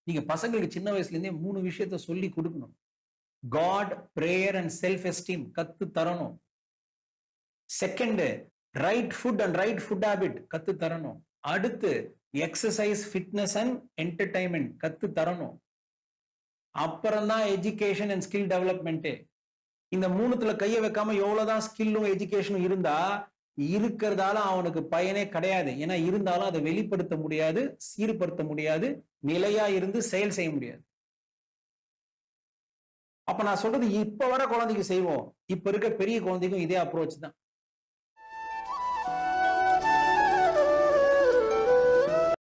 நீங்க பசங்களுக்கு சின்ன வயசுல இருந்தே மூணு விஷயத்த சொல்லி கொடுக்கணும் God prayer and self esteem கத்து தரணும் second right food and right food habit கத்து தரணும் அடுத்து எக்ஸசைஸ் ஃபிட்னஸ் அண்ட் என்டர்டைன்மெண்ட் கத்து தரணும் அப்புறம் தான் எஜுகேஷன் அண்ட் ஸ்கில் டெவலப்மெண்ட்டு இந்த மூணுத்துல கைய வைக்காம எவ்வளவுதான் ஸ்கில்லும் எஜுகேஷனும் இருந்தா இருக்கிறதால அவனுக்கு பயனே கிடையாது ஏன்னா இருந்தாலும் அதை வெளிப்படுத்த முடியாது சீர்படுத்த முடியாது நிலையா இருந்து செயல் செய்ய முடியாது அப்ப நான் சொல்றது இப்ப வர குழந்தைக்கு செய்வோம் இப்ப இருக்க பெரிய குழந்தைக்கும் இதே அப்ரோச் தான்